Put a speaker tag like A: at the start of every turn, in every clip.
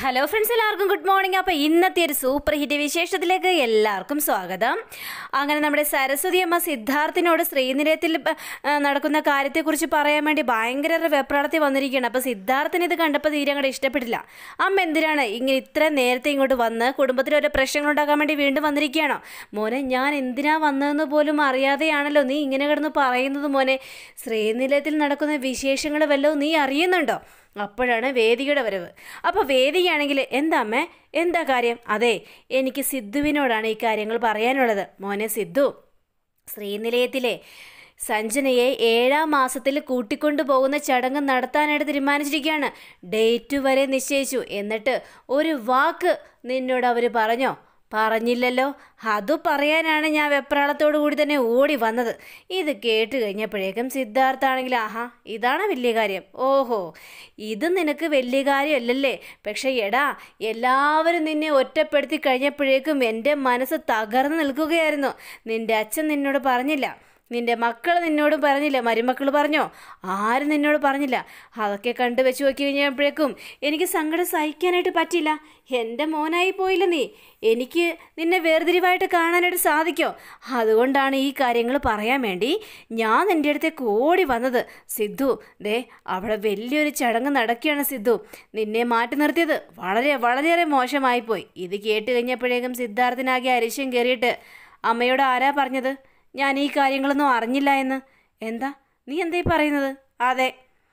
A: hello friends എല്ലാവർക്കും good morning അപ്പോൾ ഇന്നത്തെ ഒരു സൂപ്പർ ഹിറ്റ് വിശേഷത്തിലേക്ക് എല്ലാവർക്കും സ്വാഗതം അങ്ങനെ നമ്മുടെ സരസ്വതി അമ്മ സിദ്ധാർത്ഥിനോട് ശ്രീനിലയത്തിൽ ആ, നടക്കുന്ന കാര്യത്തെക്കുറിച്ച് പറയാൻ വേണ്ടി ഭയങ്കര വെപ്രാളത്തിൽ വന്നിരിക്കുകയാണ് അപ്പോൾ സിദ്ധാർത്ഥിന് ഇത് കണ്ടപ്പോൾ തീരെ അങ്ങോട്ട് ഇഷ്ടപ്പെട്ടില്ല അമ്മ എന്തിനാണ് ഇങ്ങനെ ഇത്ര നേരത്തെ ഇങ്ങോട്ട് വന്ന് കുടുംബത്തിൽ ഓരോ പ്രശ്നങ്ങൾ ഉണ്ടാക്കാൻ വേണ്ടി വീണ്ടും വന്നിരിക്കുകയാണോ മോനെ ഞാൻ എന്തിനാ വന്നതെന്ന് പോലും അറിയാതെയാണല്ലോ നീ ഇങ്ങനെ കിടന്ന് പറയുന്നത് മോനെ ശ്രീനിലയത്തിൽ നടക്കുന്ന വിശേഷങ്ങൾ വല്ലതും നീ അറിയുന്നുണ്ടോ അപ്പോഴാണ് വേദികയുടെ വരവ് അപ്പോൾ വേദികയാണെങ്കിൽ എന്താ അമ്മേ എന്താ കാര്യം അതെ എനിക്ക് സിദ്ധുവിനോടാണ് ഈ കാര്യങ്ങൾ പറയാനുള്ളത് മോനെ സിദ്ധു ശ്രീനിലയത്തിലെ സഞ്ജനയെ ഏഴാം മാസത്തിൽ കൂട്ടിക്കൊണ്ടു പോകുന്ന ചടങ്ങ് നടത്താനായിട്ട് തീരുമാനിച്ചിരിക്കുകയാണ് ഡേറ്റ് വരെ നിശ്ചയിച്ചു എന്നിട്ട് ഒരു വാക്ക് നിന്നോട് അവർ പറഞ്ഞോ പറഞ്ഞില്ലല്ലോ അതു പറയാനാണ് ഞാൻ വെപ്രാളത്തോടു കൂടി തന്നെ ഓടി വന്നത് ഇത് കേട്ട് കഴിഞ്ഞപ്പോഴേക്കും സിദ്ധാർത്ഥാണെങ്കിൽ ആഹാ ഇതാണ് വലിയ കാര്യം ഓഹോ ഇത് നിനക്ക് വലിയ കാര്യമല്ലല്ലേ പക്ഷെ എടാ എല്ലാവരും നിന്നെ ഒറ്റപ്പെടുത്തി കഴിഞ്ഞപ്പോഴേക്കും എൻ്റെ മനസ്സ് തകർന്നു നിൽക്കുകയായിരുന്നു നിന്റെ അച്ഛൻ നിന്നോട് പറഞ്ഞില്ല നിന്റെ മക്കൾ നിന്നോട് പറഞ്ഞില്ല മരുമക്കൾ പറഞ്ഞോ ആരും നിന്നോട് പറഞ്ഞില്ല അതൊക്കെ കണ്ടു വെച്ച് നോക്കി കഴിഞ്ഞപ്പോഴേക്കും എനിക്ക് സങ്കടം സഹിക്കാനായിട്ട് പറ്റില്ല എൻ്റെ മോനായി പോയില്ല നീ എനിക്ക് നിന്നെ വേർതിരിവായിട്ട് കാണാനായിട്ട് സാധിക്കോ അതുകൊണ്ടാണ് ഈ കാര്യങ്ങൾ പറയാൻ വേണ്ടി ഞാൻ നിൻ്റെ അടുത്തേക്ക് ഓടി വന്നത് സിദ്ധു ദേ അവിടെ വലിയൊരു ചടങ്ങ് നടക്കുകയാണ് സിദ്ധു നിന്നെ മാറ്റി നിർത്തിയത് വളരെ വളരെയേറെ മോശമായിപ്പോയി ഇത് കേട്ട് കഴിഞ്ഞപ്പോഴേക്കും സിദ്ധാർത്ഥനാകെ അരിശം കയറിയിട്ട് അമ്മയോട് ആരാ പറഞ്ഞത് ഞാൻ ഈ കാര്യങ്ങളൊന്നും അറിഞ്ഞില്ല എന്ന് എന്താ നീ എന്താ ഈ പറയുന്നത് അതെ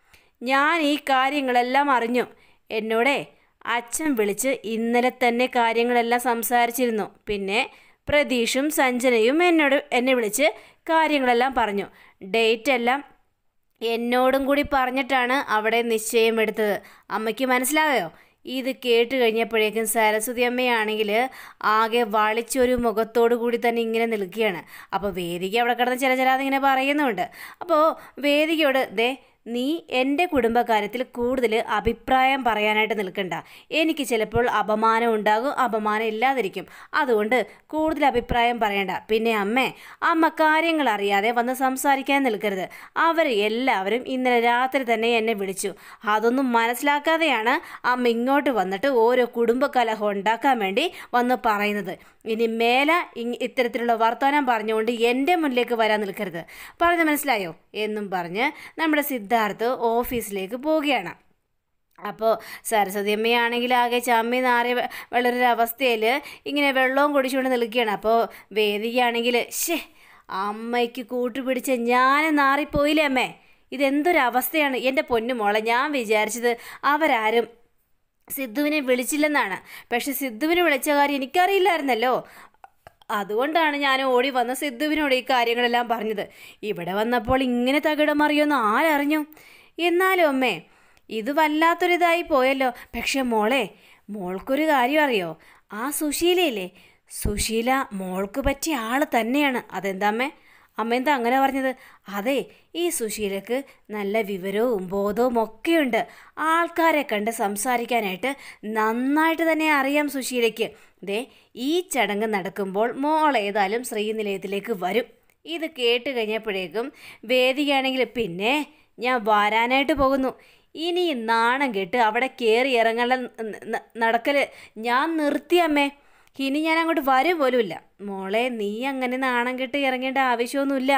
A: ഞാൻ ഈ കാര്യങ്ങളെല്ലാം അറിഞ്ഞു എന്നോടേ അച്ഛൻ വിളിച്ച് ഇന്നലെ തന്നെ കാര്യങ്ങളെല്ലാം സംസാരിച്ചിരുന്നു പിന്നെ പ്രതീഷും സഞ്ജനയും എന്നോട് എന്നെ വിളിച്ച് കാര്യങ്ങളെല്ലാം പറഞ്ഞു ഡേറ്റ് എല്ലാം എന്നോടും കൂടി പറഞ്ഞിട്ടാണ് അവിടെ നിശ്ചയം എടുത്തത് അമ്മയ്ക്ക് മനസ്സിലായോ ഇത് കേട്ട് കഴിഞ്ഞപ്പോഴേക്കും സരസ്വതി അമ്മയാണെങ്കിൽ ആകെ വളിച്ചൊരു മുഖത്തോടു കൂടി തന്നെ ഇങ്ങനെ നിൽക്കുകയാണ് അപ്പോൾ വേദിക അവിടെ കിടന്ന് ചില ചില ഇങ്ങനെ പറയുന്നുണ്ട് അപ്പോൾ വേദികയോട് ദേ നീ എൻ്റെ കുടുംബകാര്യത്തിൽ കൂടുതൽ അഭിപ്രായം പറയാനായിട്ട് നിൽക്കണ്ട എനിക്ക് ചിലപ്പോൾ അപമാനം ഉണ്ടാകും അപമാനം ഇല്ലാതിരിക്കും അതുകൊണ്ട് കൂടുതൽ അഭിപ്രായം പറയണ്ട പിന്നെ അമ്മേ അമ്മ കാര്യങ്ങൾ അറിയാതെ വന്ന് സംസാരിക്കാൻ നിൽക്കരുത് അവർ എല്ലാവരും ഇന്നലെ രാത്രി തന്നെ എന്നെ വിളിച്ചു അതൊന്നും മനസ്സിലാക്കാതെയാണ് അമ്മ ഇങ്ങോട്ട് വന്നിട്ട് ഓരോ കുടുംബകലഹം ഉണ്ടാക്കാൻ വേണ്ടി വന്ന് പറയുന്നത് ഇനി മേലെ ഇ- ഇത്തരത്തിലുള്ള വർത്തമാനം പറഞ്ഞുകൊണ്ട് എൻ്റെ മുന്നിലേക്ക് വരാൻ നിൽക്കരുത് പറഞ്ഞ് മനസ്സിലായോ എന്നും പറഞ്ഞ് നമ്മുടെ സിദ്ധാർത്ഥ് ഓഫീസിലേക്ക് പോവുകയാണ് അപ്പോൾ സരസ്വതി അമ്മയാണെങ്കിൽ ആകെ ചമ്മി നാറി വെ- വെള്ളൊരു അവസ്ഥയിൽ ഇങ്ങനെ വെള്ളവും കുടിച്ചുകൊണ്ട് നിൽക്കുകയാണ് അപ്പോൾ വേദികയാണെങ്കിൽ ഷേ അമ്മയ്ക്ക് കൂട്ടുപിടിച്ച് ഞാൻ നാറിപ്പോയില്ലേ അമ്മേ ഇതെന്തൊരു അവസ്ഥയാണ് എൻ്റെ പൊന്നു മോളെ ഞാൻ വിചാരിച്ചത് അവരാരും സിദ്ധുവിനെ വിളിച്ചില്ലെന്നാണ് പക്ഷെ സിദ്ധുവിനെ വിളിച്ച കാര്യം എനിക്കറിയില്ലായിരുന്നല്ലോ അതുകൊണ്ടാണ് ഞാൻ ഓടി വന്ന് സിദ്ധുവിനോട് ഈ കാര്യങ്ങളെല്ലാം പറഞ്ഞത് ഇവിടെ വന്നപ്പോൾ ഇങ്ങനെ തകിടം മറിയുമെന്ന് ആരറിഞ്ഞു എന്നാലും അമ്മേ ഇത് വല്ലാത്തൊരിതായി പോയല്ലോ പക്ഷെ മോളെ മോൾക്കൊരു കാര്യം അറിയോ ആ സുശീലയില്ലേ സുശീല മോൾക്ക് പറ്റിയ ആൾ തന്നെയാണ് അതെന്താമ്മേ അമ്മ എന്താ അങ്ങനെ പറഞ്ഞത് അതെ ഈ സുശീലക്ക് നല്ല വിവരവും ബോധവും ഒക്കെയുണ്ട് ആൾക്കാരെ കണ്ട് സംസാരിക്കാനായിട്ട് നന്നായിട്ട് തന്നെ അറിയാം സുശീലയ്ക്ക് ദേ ഈ ചടങ്ങ് നടക്കുമ്പോൾ മോൾ ഏതായാലും ശ്രീനിലയത്തിലേക്ക് വരും ഇത് കേട്ട് കഴിഞ്ഞപ്പോഴേക്കും വേദികയാണെങ്കിൽ പിന്നെ ഞാൻ വരാനായിട്ട് പോകുന്നു ഇനി ഈ നാണം കെട്ട് അവിടെ കയറി ഇറങ്ങാനുള്ള ന- ന- നടക്കല് ഞാൻ നിർത്തിയമ്മേ ഇനി ഞാൻ അങ്ങോട്ട് വരും പോലുമില്ല മോളെ നീ അങ്ങനെ നാണം കെട്ട് ഇറങ്ങേണ്ട ആവശ്യമൊന്നുമില്ല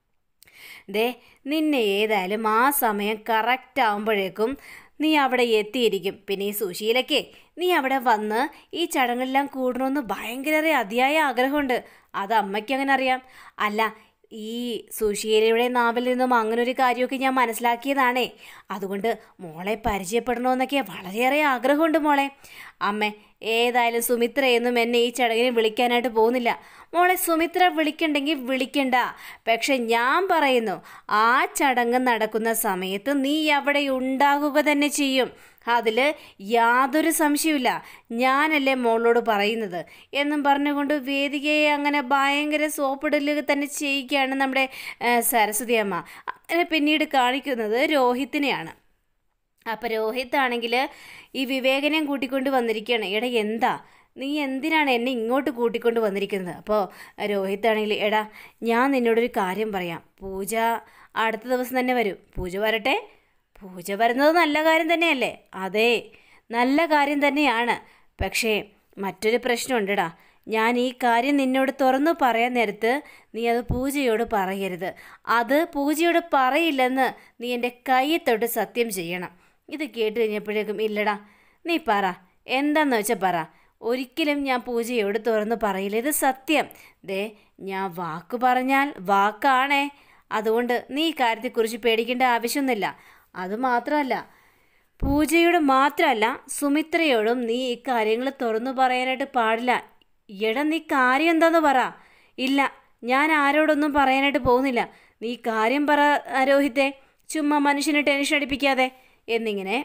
A: ദേ നിന്നെ ഏതായാലും ആ സമയം കറക്റ്റ് ആകുമ്പോഴേക്കും നീ അവിടെ എത്തിയിരിക്കും പിന്നെ ഈ സുശീലയ്ക്ക് നീ അവിടെ വന്ന് ഈ ചടങ്ങെല്ലാം കൂടണമെന്ന് ഭയങ്കര അതിയായ ആഗ്രഹമുണ്ട് അത് അമ്മയ്ക്ക് അങ്ങനെ അറിയാം അല്ല ഈ സുശീലയുടെ നാവിൽ നിന്നും അങ്ങനെ ഒരു കാര്യമൊക്കെ ഞാൻ മനസ്സിലാക്കിയതാണേ അതുകൊണ്ട് മോളെ പരിചയപ്പെടണമെന്നൊക്കെ വളരെയേറെ ആഗ്രഹമുണ്ട് മോളെ അമ്മ ഏതായാലും സുമിത്രയൊന്നും എന്നെ ഈ ചടങ്ങിന് വിളിക്കാനായിട്ട് പോകുന്നില്ല മോളെ സുമിത്ര വിളിക്കണ്ടെങ്കിൽ വിളിക്കണ്ട പക്ഷെ ഞാൻ പറയുന്നു ആ ചടങ്ങ് നടക്കുന്ന സമയത്ത് നീ അവിടെ ഉണ്ടാകുക തന്നെ ചെയ്യും അതിൽ യാതൊരു സംശയമില്ല ഞാനല്ലേ മോളോട് പറയുന്നത് എന്നും പറഞ്ഞുകൊണ്ട് വേദികയെ അങ്ങനെ ഭയങ്കര സോപ്പിടലുക തന്നെ ചെയ്യിക്കുകയാണ് നമ്മുടെ ആ, സരസ്വതി അമ്മ അങ്ങനെ പിന്നീട് കാണിക്കുന്നത് രോഹിത്തിനെയാണ് അപ്പോൾ രോഹിത് ആണെങ്കിൽ ഈ വിവേകനെയും കൂട്ടിക്കൊണ്ട് വന്നിരിക്കുകയാണ് എടാ എന്താ നീ എന്തിനാണ് എന്നെ ഇങ്ങോട്ട് കൂട്ടിക്കൊണ്ട് വന്നിരിക്കുന്നത് അപ്പോൾ രോഹിത് ആണെങ്കിൽ എടാ ഞാൻ നിന്നോടൊരു കാര്യം പറയാം പൂജ അടുത്ത ദിവസം തന്നെ വരും പൂജ വരട്ടെ പൂജ വരുന്നത് നല്ല കാര്യം തന്നെയല്ലേ അതെ നല്ല കാര്യം തന്നെയാണ് പക്ഷേ മറ്റൊരു പ്രശ്നമുണ്ടടാ ഞാൻ ഈ കാര്യം നിന്നോട് തുറന്നു പറയാൻ നേരത്ത് നീ അത് പൂജയോട് പറയരുത് അത് പൂജയോട് പറയില്ലെന്ന് നീ എൻ്റെ കയ്യിൽ തൊട്ട് സത്യം ചെയ്യണം ഇത് കേട്ട് കഴിഞ്ഞപ്പോഴേക്കും ഇല്ലടാ നീ പറ എന്താന്ന് വെച്ചാൽ പറ ഒരിക്കലും ഞാൻ പൂജയോട് തുറന്നു പറയില്ല ഇത് സത്യം ദേ ഞാൻ വാക്ക് പറഞ്ഞാൽ വാക്കാണേ അതുകൊണ്ട് നീ ഈ കാര്യത്തെക്കുറിച്ച് പേടിക്കേണ്ട ആവശ്യമൊന്നുമില്ല അതുമാത്രമല്ല പൂജയോട് മാത്രമല്ല സുമിത്രയോടും നീ ഈ കാര്യങ്ങൾ തുറന്നു പറയാനായിട്ട് പാടില്ല എടാ നീ കാര്യം എന്താന്ന് പറ ഇല്ല ഞാൻ ആരോടൊന്നും പറയാനായിട്ട് പോകുന്നില്ല നീ കാര്യം പറ രോഹിത്തെ ചുമ്മാ മനുഷ്യനെ ടെൻഷൻ അടിപ്പിക്കാതെ എന്നിങ്ങനെ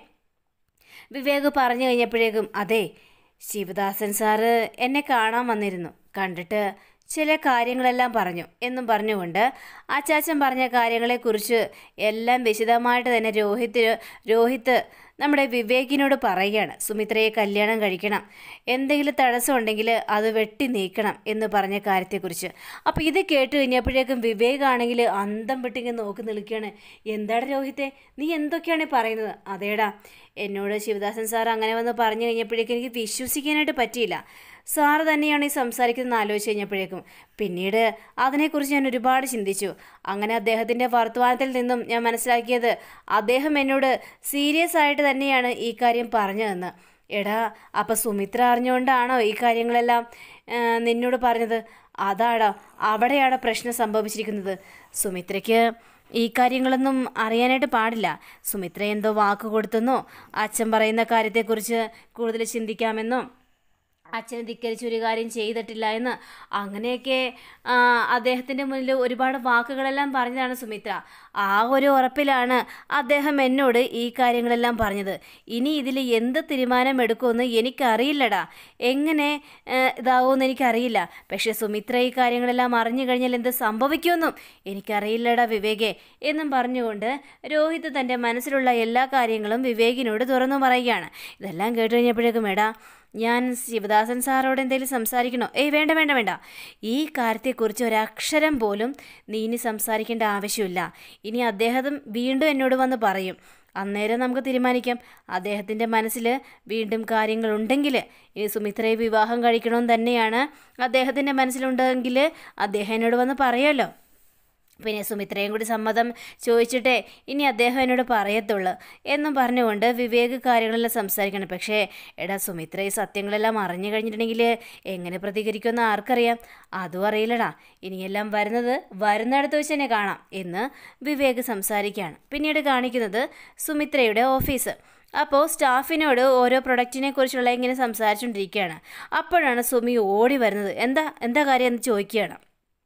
A: വിവേക് പറഞ്ഞു കഴിഞ്ഞപ്പോഴേക്കും അതെ ശിവദാസൻ സാറ് എന്നെ കാണാൻ വന്നിരുന്നു കണ്ടിട്ട് ചില കാര്യങ്ങളെല്ലാം പറഞ്ഞു എന്നും പറഞ്ഞുകൊണ്ട് അച്ചാച്ചൻ പറഞ്ഞ കാര്യങ്ങളെക്കുറിച്ച് എല്ലാം വിശദമായിട്ട് തന്നെ രോഹിത് രോഹിത്ത് നമ്മുടെ വിവേകിനോട് പറയുകയാണ് സുമിത്രയെ കല്യാണം കഴിക്കണം എന്തെങ്കിലും തടസ്സമുണ്ടെങ്കിൽ അത് വെട്ടി നീക്കണം എന്ന് പറഞ്ഞ കാര്യത്തെക്കുറിച്ച് അപ്പോൾ ഇത് കേട്ട് കഴിഞ്ഞപ്പോഴേക്കും വിവേകാണെങ്കിൽ അന്തം വിട്ടിങ്ങനെ നോക്കി നിൽക്കുകയാണ് എന്താണ് രോഹിത്തെ നീ എന്തൊക്കെയാണ് ഈ പറയുന്നത് അതേടാ എന്നോട് ശിവദാസൻ സാർ അങ്ങനെ വന്ന് പറഞ്ഞു കഴിഞ്ഞപ്പോഴേക്കും എനിക്ക് വിശ്വസിക്കാനായിട്ട് പറ്റിയില്ല സാറ് തന്നെയാണ് ഈ സംസാരിക്കുന്നത് ആലോചിച്ച് കഴിഞ്ഞപ്പോഴേക്കും പിന്നീട് അതിനെക്കുറിച്ച് ഞാൻ ഒരുപാട് ചിന്തിച്ചു അങ്ങനെ അദ്ദേഹത്തിൻ്റെ വർത്തമാനത്തിൽ നിന്നും ഞാൻ മനസ്സിലാക്കിയത് അദ്ദേഹം എന്നോട് സീരിയസ് ആയിട്ട് തന്നെയാണ് ഈ കാര്യം പറഞ്ഞതെന്ന് എടാ അപ്പം സുമിത്ര അറിഞ്ഞുകൊണ്ടാണോ ഈ കാര്യങ്ങളെല്ലാം ആ, നിന്നോട് പറഞ്ഞത് അതാടാ അവിടെയാണ് പ്രശ്നം സംഭവിച്ചിരിക്കുന്നത് സുമിത്രയ്ക്ക് ഈ കാര്യങ്ങളൊന്നും അറിയാനായിട്ട് പാടില്ല സുമിത്ര എന്തോ വാക്ക് കൊടുത്തെന്നോ അച്ഛൻ പറയുന്ന കാര്യത്തെക്കുറിച്ച് കൂടുതൽ ചിന്തിക്കാമെന്നോ അച്ഛനെ ധിക്കരിച്ച് ഒരു കാര്യം ചെയ്തിട്ടില്ല എന്ന് അങ്ങനെയൊക്കെ ആ, അദ്ദേഹത്തിൻ്റെ മുന്നിൽ ഒരുപാട് വാക്കുകളെല്ലാം പറഞ്ഞതാണ് സുമിത്ര ആ ഒരു ഉറപ്പിലാണ് അദ്ദേഹം എന്നോട് ഈ കാര്യങ്ങളെല്ലാം പറഞ്ഞത് ഇനി ഇതിൽ എന്ത് തീരുമാനം എടുക്കുമെന്ന് എനിക്കറിയില്ലടാ എങ്ങനെ ഏ, ഇതാവുമെന്ന് എനിക്കറിയില്ല പക്ഷേ സുമിത്ര ഈ കാര്യങ്ങളെല്ലാം അറിഞ്ഞു കഴിഞ്ഞാൽ എന്ത് സംഭവിക്കുമെന്നും എനിക്കറിയില്ലടാ വിവേകെ എന്നും പറഞ്ഞുകൊണ്ട് രോഹിത് തൻ്റെ മനസ്സിലുള്ള എല്ലാ കാര്യങ്ങളും വിവേകിനോട് തുറന്നു പറയുകയാണ് ഇതെല്ലാം കേട്ട് കഴിഞ്ഞപ്പോഴേക്കും എടാ ഞാൻ ശിവദാസൻ സാറോട് എന്തെങ്കിലും സംസാരിക്കണോ ഏയ് വേണ്ട വേണ്ട വേണ്ട ഈ കാര്യത്തെക്കുറിച്ച് ഒരക്ഷരം പോലും നീ ഇനി സംസാരിക്കേണ്ട ആവശ്യമില്ല ഇനി അദ്ദേഹം വീണ്ടും എന്നോട് വന്ന് പറയും അന്നേരം നമുക്ക് തീരുമാനിക്കാം അദ്ദേഹത്തിൻ്റെ മനസ്സിൽ വീണ്ടും കാര്യങ്ങളുണ്ടെങ്കിൽ ഇനി സുമിത്രയെ വിവാഹം കഴിക്കണമെന്ന് തന്നെയാണ് അദ്ദേഹത്തിൻ്റെ മനസ്സിലുണ്ടെങ്കിൽ അദ്ദേഹം എന്നോട് വന്ന് പറയുമല്ലോ പിന്നെ സുമിത്രയും കൂടി സമ്മതം ചോദിച്ചിട്ടേ ഇനി അദ്ദേഹം എന്നോട് പറയത്തുള്ളൂ എന്നും പറഞ്ഞുകൊണ്ട് വിവേക് കാര്യങ്ങളെല്ലാം സംസാരിക്കണം പക്ഷേ എടാ സുമിത്ര ഈ സത്യങ്ങളെല്ലാം അറിഞ്ഞു കഴിഞ്ഞിട്ടുണ്ടെങ്കിൽ എങ്ങനെ പ്രതികരിക്കുമെന്ന് ആർക്കറിയാം അതും അറിയില്ലടാ ഇനിയെല്ലാം വരുന്നത് വരുന്നിടത്ത് വെച്ച് തന്നെ കാണാം എന്ന് വിവേക് സംസാരിക്കുകയാണ് പിന്നീട് കാണിക്കുന്നത് സുമിത്രയുടെ ഓഫീസ് അപ്പോൾ സ്റ്റാഫിനോട് ഓരോ പ്രൊഡക്റ്റിനെ കുറിച്ചുള്ള ഇങ്ങനെ സംസാരിച്ചുകൊണ്ടിരിക്കുകയാണ് അപ്പോഴാണ് സുമി ഓടി വരുന്നത് എന്താ എന്താ കാര്യം എന്ന് ചോദിക്കുകയാണ്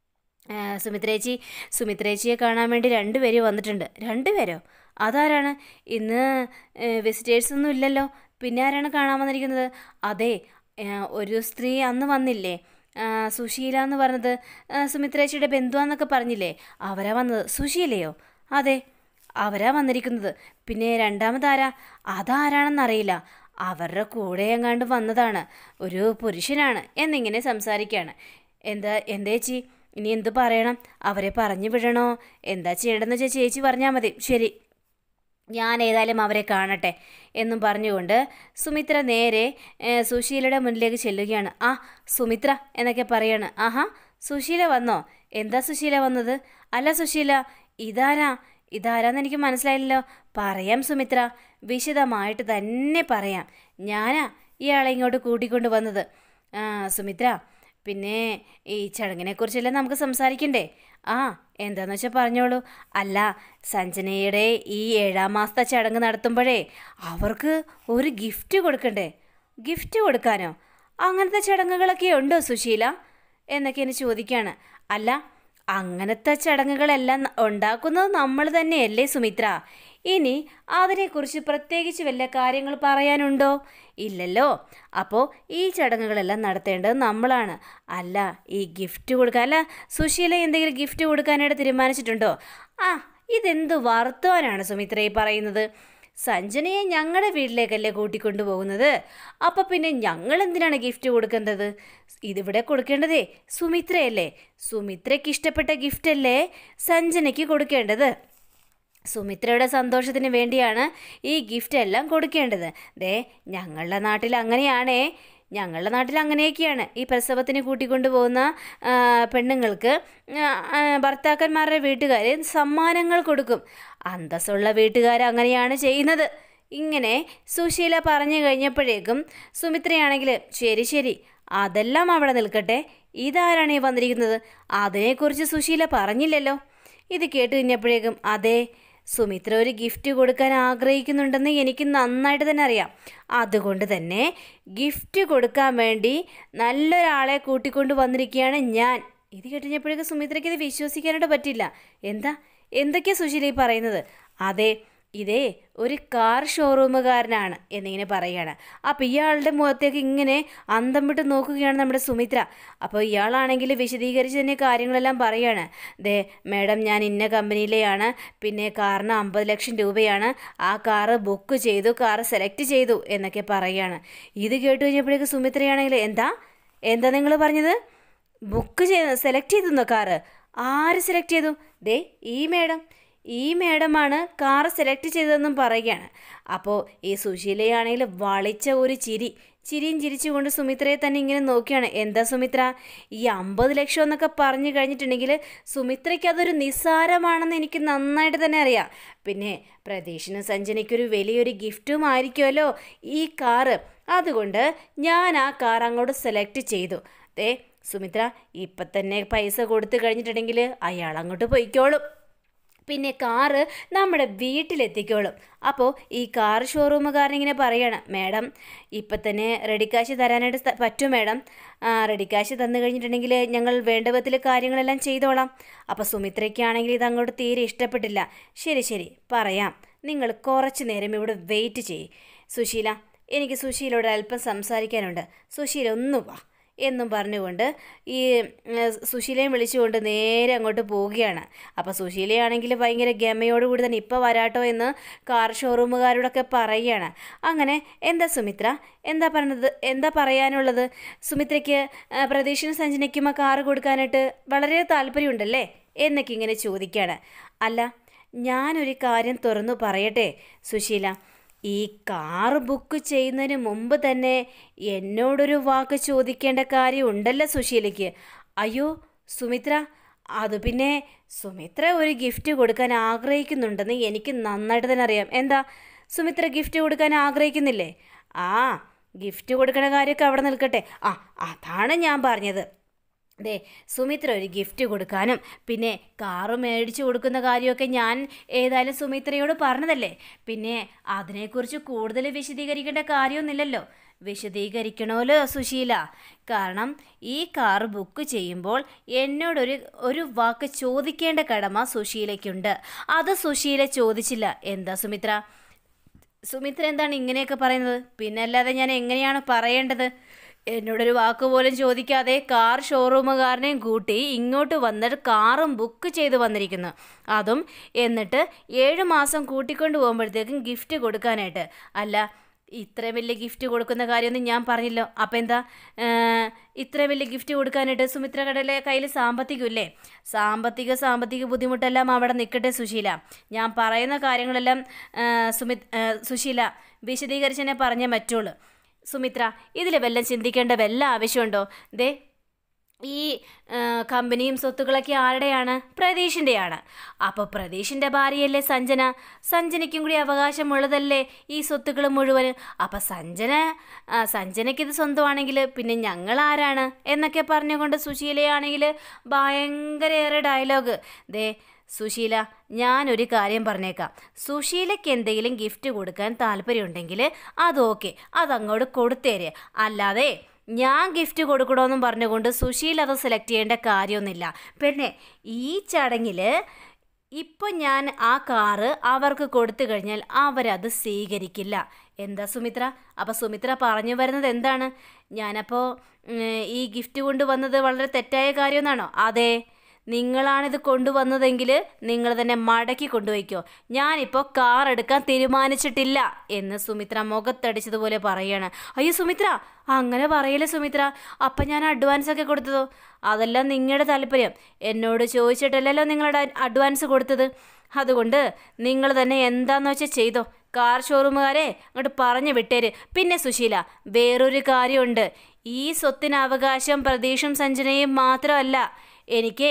A: ആ, സുമിത്രേച്ചി സുമിത്രേച്ചിയെ കാണാൻ വേണ്ടി രണ്ടുപേര് വന്നിട്ടുണ്ട് രണ്ടുപേരോ അതാരാണ് ഇന്ന് വിസിറ്റേഴ്സ് ഒന്നും ഇല്ലല്ലോ പിന്നെ ആരാണ് കാണാൻ വന്നിരിക്കുന്നത് അതെ ആ, ഒരു സ്ത്രീ അന്ന് വന്നില്ലേ ആ, സുശീല എന്ന് പറഞ്ഞത് ആ, സുമിത്രേച്ചിയുടെ ബന്ധുവാന്നൊക്കെ പറഞ്ഞില്ലേ അവരാ വന്നത് സുശീലയോ അതെ അവരാ വന്നിരിക്കുന്നത് പിന്നെ രണ്ടാമതാരാ അതാരാണെന്നറിയില്ല അവരുടെ കൂടെ എങ്ങാണ്ട് വന്നതാണ് ഒരു പുരുഷനാണ് എന്നിങ്ങനെ സംസാരിക്കുകയാണ് എന്താ എന്തേച്ചി ഇനി എന്ത് പറയണം അവരെ പറഞ്ഞു വിടണോ എന്താ ചെയ്യണമെന്ന് വെച്ചാൽ ചേച്ചി പറഞ്ഞാൽ മതി ശരി ഞാൻ ഏതായാലും അവരെ കാണട്ടെ എന്നും പറഞ്ഞുകൊണ്ട് സുമിത്ര നേരെ ഏ, സുശീലയുടെ മുന്നിലേക്ക് ചെല്ലുകയാണ് ആ സുമിത്ര എന്നൊക്കെ പറയാണ് ആഹാ സുശീല വന്നോ എന്താ സുശീല വന്നത് അല്ല സുശീല ഇതാരാ ഇതാരാന്ന് എനിക്ക് മനസ്സിലായില്ലല്ലോ പറയാം സുമിത്ര വിശദമായിട്ട് തന്നെ പറയാം ഞാനാ ഇയാളെ ഇങ്ങോട്ട് കൂട്ടിക്കൊണ്ട് വന്നത് ആ സുമിത്ര പിന്നെ ഈ ചടങ്ങിനെക്കുറിച്ചെല്ലാം നമുക്ക് സംസാരിക്കണ്ടേ ആ എന്താന്ന് വെച്ചാൽ പറഞ്ഞോളൂ അല്ല സഞ്ജനയുടെ ഈ ഏഴാം മാസത്തെ ചടങ്ങ് നടത്തുമ്പോഴേ അവർക്ക് ഒരു ഗിഫ്റ്റ് കൊടുക്കണ്ടേ ഗിഫ്റ്റ് കൊടുക്കാനോ അങ്ങനത്തെ ചടങ്ങുകളൊക്കെ ഉണ്ടോ സുശീല എന്നൊക്കെ എന്നെ ചോദിക്കുകയാണ് അല്ല അങ്ങനത്തെ ചടങ്ങുകളെല്ലാം ന- ഉണ്ടാക്കുന്നത് നമ്മൾ തന്നെയല്ലേ സുമിത്ര ഇനി അതിനെക്കുറിച്ച് പ്രത്യേകിച്ച് വല്ല കാര്യങ്ങൾ പറയാനുണ്ടോ ഇല്ലല്ലോ അപ്പോൾ ഈ ചടങ്ങുകളെല്ലാം നടത്തേണ്ടത് നമ്മളാണ് അല്ല ഈ ഗിഫ്റ്റ് കൊടുക്കാൻ അല്ല സുശീല എന്തെങ്കിലും ഗിഫ്റ്റ് കൊടുക്കാനായിട്ട് തീരുമാനിച്ചിട്ടുണ്ടോ ആ ഇതെന്ത് വർത്തമാനാണ് സുമിത്ര ഈ പറയുന്നത് സഞ്ജനയെ ഞങ്ങളുടെ വീട്ടിലേക്കല്ലേ കൂട്ടിക്കൊണ്ടു പോകുന്നത് അപ്പം പിന്നെ ഞങ്ങൾ എന്തിനാണ് ഗിഫ്റ്റ് കൊടുക്കേണ്ടത് ഇതിവിടെ കൊടുക്കേണ്ടതേ സുമിത്രയല്ലേ സുമിത്രയ്ക്ക് ഇഷ്ടപ്പെട്ട ഗിഫ്റ്റല്ലേ സഞ്ജനയ്ക്ക് കൊടുക്കേണ്ടത് സുമിത്രയുടെ സന്തോഷത്തിന് വേണ്ടിയാണ് ഈ ഗിഫ്റ്റ് എല്ലാം കൊടുക്കേണ്ടത് ദേ ഞങ്ങളുടെ നാട്ടിൽ അങ്ങനെയാണേ ഞങ്ങളുടെ നാട്ടിൽ അങ്ങനെയൊക്കെയാണ് ഈ പ്രസവത്തിന് കൂട്ടിക്കൊണ്ടു പോകുന്ന ആ, പെണ്ണുങ്ങൾക്ക് ആ, ആ, ഭർത്താക്കന്മാരുടെ വീട്ടുകാർ സമ്മാനങ്ങൾ കൊടുക്കും അന്തസ്സുള്ള വീട്ടുകാർ അങ്ങനെയാണ് ചെയ്യുന്നത് ഇങ്ങനെ സുശീല പറഞ്ഞു കഴിഞ്ഞപ്പോഴേക്കും സുമിത്രയാണെങ്കിൽ ശരി ശരി അതെല്ലാം അവിടെ നിൽക്കട്ടെ ഇതാരാണ് ഈ വന്നിരിക്കുന്നത് അതിനെക്കുറിച്ച് സുശീല പറഞ്ഞില്ലല്ലോ ഇത് കേട്ട് കഴിഞ്ഞപ്പോഴേക്കും അതെ സുമിത്ര ഒരു ഗിഫ്റ്റ് കൊടുക്കാൻ ആഗ്രഹിക്കുന്നുണ്ടെന്ന് എനിക്ക് നന്നായിട്ട് തന്നെ അറിയാം അതുകൊണ്ട് തന്നെ ഗിഫ്റ്റ് കൊടുക്കാൻ വേണ്ടി നല്ലൊരാളെ കൂട്ടിക്കൊണ്ട് വന്നിരിക്കുകയാണ് ഞാൻ ഇത് കേട്ടുകഴിഞ്ഞപ്പോഴേക്കും സുമിത്രയ്ക്ക് ഇത് വിശ്വസിക്കാനായിട്ട് പറ്റില്ല എന്താ എന്തൊക്കെയാ സുശീല ഈ പറയുന്നത് അതെ ഇതേ ഒരു കാർ ഷോറൂമുകാരനാണ് എന്നിങ്ങനെ പറയുകയാണ് അപ്പോൾ ഇയാളുടെ മുഖത്തേക്ക് ഇങ്ങനെ അന്തം വിട്ട് നോക്കുകയാണ് നമ്മുടെ സുമിത്ര അപ്പോൾ ഇയാളാണെങ്കിൽ വിശദീകരിച്ച് തന്നെ കാര്യങ്ങളെല്ലാം പറയുകയാണ് ദേ മേഡം ഞാൻ ഇന്ന കമ്പനിയിലെയാണ് പിന്നെ കാറിന് അമ്പത് ലക്ഷം രൂപയാണ് ആ കാറ് ബുക്ക് ചെയ്തു കാറ് സെലക്ട് ചെയ്തു എന്നൊക്കെ പറയുകയാണ് ഇത് കേട്ട് കഴിഞ്ഞപ്പോഴേക്ക് സുമിത്രയാണെങ്കിൽ എന്താ എന്താ നിങ്ങൾ പറഞ്ഞത് ബുക്ക് ചെയ്ത് സെലക്ട് ചെയ്തെന്നോ കാറ് ആര് സെലക്ട് ചെയ്തു ദേ ഈ മേഡം ഈ മേഡമാണ് കാറ് സെലക്ട് ചെയ്തതെന്നും പറയുകയാണ് അപ്പോൾ ഈ സുശീലയാണെങ്കിൽ വളിച്ച ഒരു ചിരി ചിരിയും ചിരിച്ചുകൊണ്ട് സുമിത്രയെ തന്നെ ഇങ്ങനെ നോക്കിയാണ് എന്താ സുമിത്ര ഈ അമ്പത് ലക്ഷം എന്നൊക്കെ പറഞ്ഞു കഴിഞ്ഞിട്ടുണ്ടെങ്കിൽ സുമിത്രയ്ക്ക് അതൊരു നിസ്സാരമാണെന്ന് എനിക്ക് നന്നായിട്ട് തന്നെ അറിയാം പിന്നെ പ്രതീഷിനും സഞ്ജനയ്ക്കൊരു വലിയൊരു ഗിഫ്റ്റും ആയിരിക്കുമല്ലോ ഈ കാറ് അതുകൊണ്ട് ഞാൻ ആ കാർ അങ്ങോട്ട് സെലക്ട് ചെയ്തു ദേ സുമിത്ര ഇപ്പം തന്നെ പൈസ കൊടുത്തു കഴിഞ്ഞിട്ടുണ്ടെങ്കിൽ അയാൾ അങ്ങോട്ട് പൊയ്ക്കോളും പിന്നെ കാറ് നമ്മുടെ വീട്ടിലെത്തിക്കോളും അപ്പോൾ ഈ കാർ ഷോറൂമുകാരൻ ഇങ്ങനെ പറയണം മാഡം ഇപ്പം തന്നെ റെഡി കാശ് തരാനായിട്ട് സ്ഥ- പറ്റും മാഡം ആ, റെഡി കാശ് തന്നു കഴിഞ്ഞിട്ടുണ്ടെങ്കിൽ ഞങ്ങൾ വേണ്ട വിധത്തിൽ കാര്യങ്ങളെല്ലാം ചെയ്തോളാം അപ്പോൾ സുമിത്രയ്ക്കാണെങ്കിൽ ഇത് അങ്ങോട്ട് തീരെ ഇഷ്ടപ്പെട്ടില്ല ശരി ശരി പറയാം നിങ്ങൾ കുറച്ച് നേരം ഇവിടെ വെയിറ്റ് ചെയ്യ് സുശീല എനിക്ക് സുശീലയോട് അല്പം സംസാരിക്കാനുണ്ട് സുശീല ഒന്ന് വാ എന്നും പറഞ്ഞുകൊണ്ട് ഈ ഉം, സുശീലയും വിളിച്ചുകൊണ്ട് നേരെ അങ്ങോട്ട് പോവുകയാണ് അപ്പോൾ സുശീലയാണെങ്കിൽ ഭയങ്കര ഗമയോടുകൂടി തന്നെ ഇപ്പോൾ വരാട്ടോ എന്ന് കാർ ഷോറൂമുകാരോടൊക്കെ പറയുകയാണ് അങ്ങനെ എന്താ സുമിത്ര എന്താ പറഞ്ഞത് എന്താ പറയാനുള്ളത് സുമിത്രയ്ക്ക് ആ, പ്രതീക്ഷിന് സഞ്ജനയ്ക്കും ആ കാറ് കൊടുക്കാനായിട്ട് വളരെ താല്പര്യമുണ്ടല്ലേ എന്നൊക്കെ ഇങ്ങനെ ചോദിക്കുകയാണ് അല്ല ഞാനൊരു കാര്യം തുറന്നു പറയട്ടെ സുശീല ഈ കാർ ബുക്ക് ചെയ്യുന്നതിന് മുമ്പ് തന്നെ എന്നോടൊരു വാക്ക് ചോദിക്കേണ്ട കാര്യം ഉണ്ടല്ലോ സുശീലയ്ക്ക് അയ്യോ സുമിത്ര അത് പിന്നെ സുമിത്ര ഒരു ഗിഫ്റ്റ് കൊടുക്കാൻ ആഗ്രഹിക്കുന്നുണ്ടെന്ന് എനിക്ക് നന്നായിട്ട് തന്നെ അറിയാം എന്താ സുമിത്ര ഗിഫ്റ്റ് കൊടുക്കാൻ ആഗ്രഹിക്കുന്നില്ലേ ആ ഗിഫ്റ്റ് കൊടുക്കണ കാര്യമൊക്കെ അവിടെ നിൽക്കട്ടെ ആ അതാണ് ഞാൻ പറഞ്ഞത് ദേ സുമിത്ര ഒരു ഗിഫ്റ്റ് കൊടുക്കാനും പിന്നെ കാറ് മേടിച്ചു കൊടുക്കുന്ന കാര്യമൊക്കെ ഞാൻ ഏതായാലും സുമിത്രയോട് പറഞ്ഞതല്ലേ പിന്നെ അതിനെക്കുറിച്ച് കൂടുതൽ വിശദീകരിക്കേണ്ട കാര്യമൊന്നുമില്ലല്ലോ വിശദീകരിക്കണമല്ലോ സുശീല കാരണം ഈ കാർ ബുക്ക് ചെയ്യുമ്പോൾ എന്നോടൊരു ഒരു വാക്ക് ചോദിക്കേണ്ട കടമ സുശീലയ്ക്കുണ്ട് അത് സുശീല ചോദിച്ചില്ല എന്താ സുമിത്ര സുമിത്ര എന്താണ് ഇങ്ങനെയൊക്കെ പറയുന്നത് പിന്നെ അല്ലാതെ ഞാൻ എങ്ങനെയാണ് പറയേണ്ടത് എന്നോടൊരു വാക്ക് പോലും ചോദിക്കാതെ കാർ ഷോറൂമുകാരനെയും കൂട്ടി ഇങ്ങോട്ട് വന്നിട്ട് കാറും ബുക്ക് ചെയ്ത് വന്നിരിക്കുന്നു അതും എന്നിട്ട് ഏഴ് മാസം കൂട്ടിക്കൊണ്ട് പോകുമ്പോഴത്തേക്കും ഗിഫ്റ്റ് കൊടുക്കാനായിട്ട് അല്ല ഇത്രയും വലിയ ഗിഫ്റ്റ് കൊടുക്കുന്ന കാര്യമൊന്നും ഞാൻ പറഞ്ഞില്ലോ അപ്പം എന്താ ഏഹ്, ഇത്രയും വലിയ ഗിഫ്റ്റ് കൊടുക്കാനായിട്ട് സുമിത്ര കടയിലെ കയ്യിൽ സാമ്പത്തികമില്ലേ സാമ്പത്തിക സാമ്പത്തിക ബുദ്ധിമുട്ടെല്ലാം അവിടെ നിൽക്കട്ടെ സുശീല ഞാൻ പറയുന്ന കാര്യങ്ങളെല്ലാം ഏഹ്, സുമിത് ഏഹ്, സുശീല വിശദീകരിച്ച് തന്നെ പറഞ്ഞേ പറ്റുള്ളൂ സുമിത്ര ഇതിൽ വല്ലതും ചിന്തിക്കേണ്ട വല്ല ആവശ്യമുണ്ടോ ദേ ഈ ആ, കമ്പനിയും സ്വത്തുക്കളൊക്കെ ആരുടെയാണ് പ്രതീഷിൻ്റെയാണ് അപ്പോൾ പ്രതീഷിൻ്റെ ഭാര്യയല്ലേ സഞ്ജന സഞ്ജനയ്ക്കും കൂടി അവകാശമുള്ളതല്ലേ ഈ സ്വത്തുക്കൾ മുഴുവൻ അപ്പം സഞ്ജന ആ, സഞ്ജനയ്ക്ക് ഇത് സ്വന്തമാണെങ്കിൽ പിന്നെ ഞങ്ങൾ ആരാണ് എന്നൊക്കെ പറഞ്ഞുകൊണ്ട് സുശീലയാണെങ്കിൽ ഭയങ്കരയേറെ ഡയലോഗ് ദേ സുശീല ഞാനൊരു കാര്യം പറഞ്ഞേക്കാം സുശീലയ്ക്ക് എന്തെങ്കിലും ഗിഫ്റ്റ് കൊടുക്കാൻ താല്പര്യമുണ്ടെങ്കിൽ അത് ഓക്കെ അതങ്ങോട്ട് കൊടുത്തേരെ അല്ലാതെ ഞാൻ ഗിഫ്റ്റ് കൊടുക്കണമെന്നും പറഞ്ഞുകൊണ്ട് സുശീൽ അത് സെലക്ട് ചെയ്യേണ്ട കാര്യമൊന്നുമില്ല പിന്നെ ഈ ചടങ്ങിൽ ഇപ്പോൾ ഞാൻ ആ കാറ് അവർക്ക് കൊടുത്തു കഴിഞ്ഞാൽ അവരത് സ്വീകരിക്കില്ല എന്താ സുമിത്ര അപ്പോൾ സുമിത്ര പറഞ്ഞു വരുന്നത് എന്താണ് ഞാനപ്പോൾ ഉം, ഈ ഗിഫ്റ്റ് കൊണ്ടുവന്നത് വളരെ തെറ്റായ കാര്യമെന്നാണോ അതെ നിങ്ങളാണിത് കൊണ്ടുവന്നതെങ്കിൽ നിങ്ങൾ തന്നെ മടക്കി കൊണ്ടുപോയിക്കോ ഞാനിപ്പോൾ കാർ എടുക്കാൻ തീരുമാനിച്ചിട്ടില്ല എന്ന് സുമിത്ര മുഖത്തടിച്ചതുപോലെ പറയാണ് അയ്യോ സുമിത്ര അങ്ങനെ പറയില്ല സുമിത്ര അപ്പം ഞാൻ അഡ്വാൻസ് ഒക്കെ കൊടുത്തതോ അതെല്ലാം നിങ്ങളുടെ താല്പര്യം എന്നോട് ചോദിച്ചിട്ടല്ലല്ലോ നിങ്ങളുടെ അഡ്വാൻസ് കൊടുത്തത് അതുകൊണ്ട് നിങ്ങൾ തന്നെ എന്താന്ന് വെച്ചാൽ ചെയ്തോ കാർ ഷോറൂമുകാരെ അങ്ങോട്ട് പറഞ്ഞു വിട്ടേര് പിന്നെ സുശീല വേറൊരു കാര്യമുണ്ട് ഈ സ്വത്തിന് അവകാശം പ്രതീക്ഷും സഞ്ജനയും മാത്രമല്ല എനിക്ക്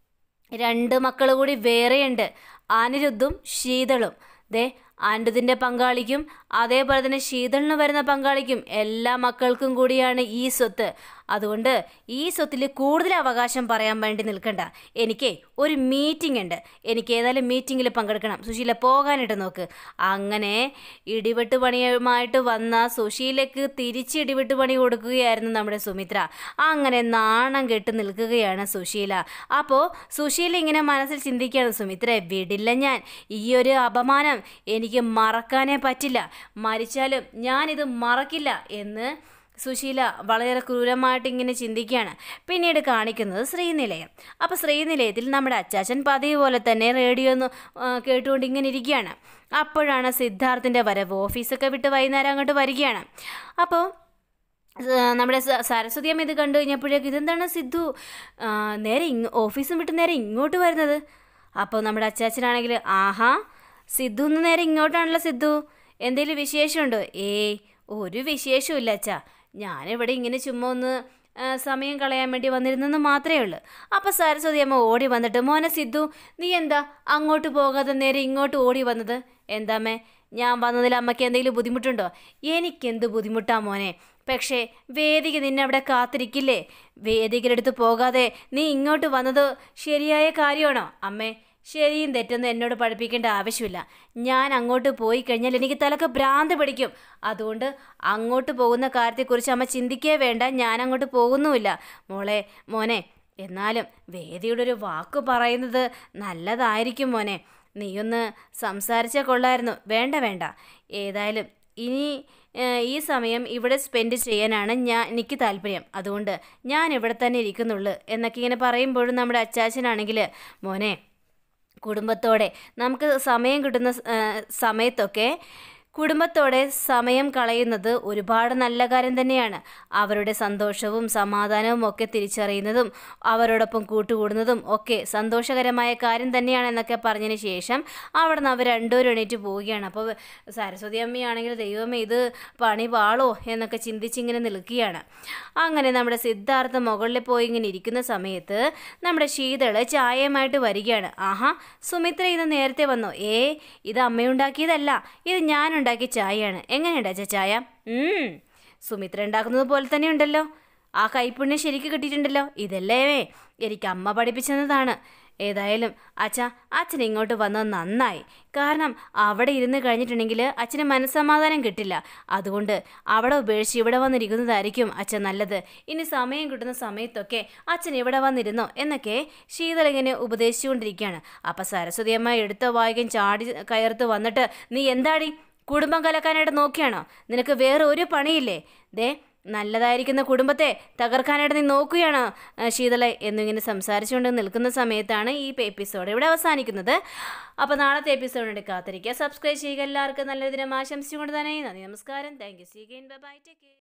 A: രണ്ട് മക്കൾ കൂടി വേറെയുണ്ട് അനിരുദ്ധും ശീതളും ദേ അനിരുദ്ധിൻ്റെ പങ്കാളിക്കും അതേപോലെ തന്നെ ശീതളിന് വരുന്ന പങ്കാളിക്കും എല്ലാ മക്കൾക്കും കൂടിയാണ് ഈ സ്വത്ത് അതുകൊണ്ട് ഈ സ്വത്തിൽ കൂടുതൽ അവകാശം പറയാൻ വേണ്ടി നിൽക്കണ്ട എനിക്ക് ഒരു മീറ്റിംഗ് ഉണ്ട് എനിക്ക് ഏതായാലും മീറ്റിങ്ങിൽ പങ്കെടുക്കണം സുശീല പോകാനായിട്ട് നോക്ക് അങ്ങനെ ഇടിവെട്ട് പണിയുമായിട്ട് വന്ന സുശീലക്ക് തിരിച്ച് ഇടിവെട്ട് പണി കൊടുക്കുകയായിരുന്നു നമ്മുടെ സുമിത്ര അങ്ങനെ നാണം കെട്ട് നിൽക്കുകയാണ് സുശീല അപ്പോൾ സുശീല ഇങ്ങനെ മനസ്സിൽ ചിന്തിക്കുകയാണ് സുമിത്ര വിടില്ല ഞാൻ ഈ ഒരു അപമാനം എനിക്ക് മറക്കാനേ പറ്റില്ല മരിച്ചാലും ഞാനിത് മറക്കില്ല എന്ന് സുശീല വളരെ ക്രൂരമായിട്ട് ഇങ്ങനെ ചിന്തിക്കുകയാണ് പിന്നീട് കാണിക്കുന്നത് ശ്രീനിലയം അപ്പോൾ ശ്രീനിലയത്തിൽ നമ്മുടെ അച്ചാച്ചൻ പതിവ് പോലെ തന്നെ റേഡിയോ ഒന്ന് ആ, കേട്ടുകൊണ്ട് ഇങ്ങനെ ഇരിക്കുകയാണ് അപ്പോഴാണ് സിദ്ധാർത്ഥിൻ്റെ വരവ് ഓഫീസൊക്കെ വിട്ട് വൈകുന്നേരം അങ്ങോട്ട് വരികയാണ് അപ്പോൾ ആ, നമ്മുടെ സ- സരസ്വതി അമ്മ ഇത് കണ്ടു കഴിഞ്ഞപ്പോഴേക്ക് ഇതെന്താണ് സിദ്ധു ആ, നേരെ ഇങ് ഓഫീസും വിട്ട് നേരെ ഇങ്ങോട്ട് വരുന്നത് അപ്പോൾ നമ്മുടെ അച്ചാച്ചനാണെങ്കിൽ ആഹാ സിദ്ധു ഒന്ന് നേരെ ഇങ്ങോട്ടാണല്ലോ സിദ്ധു എന്തെങ്കിലും വിശേഷമുണ്ടോ ഏയ് ഒരു വിശേഷവും ഇല്ല അച്ഛാ ഞാനിവിടെ ഇങ്ങനെ ചുമ്മാ ഒന്ന് ആ, സമയം കളയാൻ വേണ്ടി വന്നിരുന്നെന്ന് മാത്രമേ ഉള്ളൂ അപ്പോൾ സരസ്വതി അമ്മ ഓടി വന്നിട്ട് മോനെ സിദ്ധു നീ എന്താ അങ്ങോട്ട് പോകാതെ നേരെ ഇങ്ങോട്ട് ഓടി വന്നത് എന്താമ്മേ ഞാൻ വന്നതിൽ അമ്മയ്ക്ക് എന്തെങ്കിലും ബുദ്ധിമുട്ടുണ്ടോ എനിക്കെന്ത് ബുദ്ധിമുട്ടാ മോനെ പക്ഷേ വേദിക നിന്നെ അവിടെ കാത്തിരിക്കില്ലേ വേദികരെടുത്ത് പോകാതെ നീ ഇങ്ങോട്ട് വന്നത് ശരിയായ കാര്യമാണോ അമ്മേ ശരിയും തെറ്റൊന്നും എന്നോട് പഠിപ്പിക്കേണ്ട ആവശ്യമില്ല ഞാൻ അങ്ങോട്ട് പോയി കഴിഞ്ഞാൽ എനിക്ക് തലക്ക് ഭ്രാന്ത് പിടിക്കും അതുകൊണ്ട് അങ്ങോട്ട് പോകുന്ന കാര്യത്തെക്കുറിച്ച് അമ്മ ചിന്തിക്കേ വേണ്ട ഞാൻ അങ്ങോട്ട് പോകുന്നുമില്ല മോളെ മോനെ എന്നാലും വേദിയുടെ ഒരു വാക്ക് പറയുന്നത് നല്ലതായിരിക്കും മോനെ നീയൊന്ന് സംസാരിച്ചാൽ കൊള്ളായിരുന്നു വേണ്ട വേണ്ട ഏതായാലും ഇനി ഏഹ്, ഈ സമയം ഇവിടെ സ്പെൻഡ് ചെയ്യാനാണ് ഞാൻ എനിക്ക് താല്പര്യം അതുകൊണ്ട് ഞാൻ ഇവിടെ തന്നെ ഇരിക്കുന്നുള്ളൂ എന്നൊക്കെ ഇങ്ങനെ പറയുമ്പോഴും നമ്മുടെ അച്ചാച്ചനാണെങ്കിൽ മോനെ കുടുംബത്തോടെ നമുക്ക് സമയം കിട്ടുന്ന സ- ആ, സമയത്തൊക്കെ കുടുംബത്തോടെ സമയം കളയുന്നത് ഒരുപാട് നല്ല കാര്യം തന്നെയാണ് അവരുടെ സന്തോഷവും സമാധാനവും ഒക്കെ തിരിച്ചറിയുന്നതും അവരോടൊപ്പം കൂട്ടുകൂടുന്നതും ഒക്കെ സന്തോഷകരമായ കാര്യം തന്നെയാണ് എന്നൊക്കെ പറഞ്ഞതിന് ശേഷം അവിടെ നിന്ന് അവർ രണ്ടുപേരും എണീറ്റ് പോവുകയാണ് അപ്പോൾ സരസ്വതി അമ്മയാണെങ്കിൽ ദൈവമേ ഇത് പണി പാളോ എന്നൊക്കെ ചിന്തിച്ചിങ്ങനെ നിൽക്കുകയാണ് അങ്ങനെ നമ്മുടെ സിദ്ധാർത്ഥ മുകളിൽ പോയി ഇങ്ങനെ ഇരിക്കുന്ന സമയത്ത് നമ്മുടെ ശീതള് ചായയുമായിട്ട് വരികയാണ് ആഹാ സുമിത്ര ഇത് നേരത്തെ വന്നോ ഏ ഇത് അമ്മയുണ്ടാക്കിയതല്ല ഇത് ഞാൻ ഉണ്ടാക്കിയ ചായയാണ് എങ്ങനെയുണ്ട് അച്ഛാ ചായ ഉം, സുമിത്ര ഉണ്ടാക്കുന്നത് പോലെ തന്നെ ഉണ്ടല്ലോ ആ കൈപ്പുണ്യം ശരിക്ക് കിട്ടിയിട്ടുണ്ടല്ലോ ഇതല്ലേ എനിക്ക് അമ്മ പഠിപ്പിച്ചതാണ് ഏതായാലും അച്ഛാ അച്ഛൻ ഇങ്ങോട്ട് വന്നത് നന്നായി കാരണം അവിടെ ഇരുന്ന് കഴിഞ്ഞിട്ടുണ്ടെങ്കിൽ അച്ഛന് മനസ്സമാധാനം കിട്ടില്ല അതുകൊണ്ട് അവിടെ ഉപേക്ഷിച്ച് ഇവിടെ വന്നിരിക്കുന്നതായിരിക്കും അച്ഛൻ നല്ലത് ഇനി സമയം കിട്ടുന്ന സമയത്തൊക്കെ അച്ഛൻ ഇവിടെ വന്നിരുന്നോ എന്നൊക്കെ ശീതൾ ഇങ്ങനെ ഉപദേശിച്ചുകൊണ്ടിരിക്കുകയാണ് അപ്പം സരസ്വതി അമ്മ എടുത്ത വായിക്കും ചാടി കയർത്ത് വന്നിട്ട് നീ എന്താടി കുടുംബം കലക്കാനായിട്ട് നോക്കിയാണോ നിനക്ക് വേറെ ഒരു പണിയില്ലേ ദേ നല്ലതായിരിക്കുന്ന കുടുംബത്തെ തകർക്കാനായിട്ട് നീ നോക്കുകയാണോ ആ, ശീതളെ എന്നിങ്ങനെ സംസാരിച്ചുകൊണ്ട് നിൽക്കുന്ന സമയത്താണ് ഈ എപ്പിസോഡ് ഇവിടെ അവസാനിക്കുന്നത് അപ്പോൾ നാളത്തെ എപ്പിസോഡിന് കാത്തിരിക്കുക സബ്സ്ക്രൈബ് ചെയ്യുക എല്ലാവർക്കും നല്ലൊരു ദിനം ആശംസിച്ചുകൊണ്ട് തന്നെ നന്ദി നമസ്കാരം thank you see again bye take care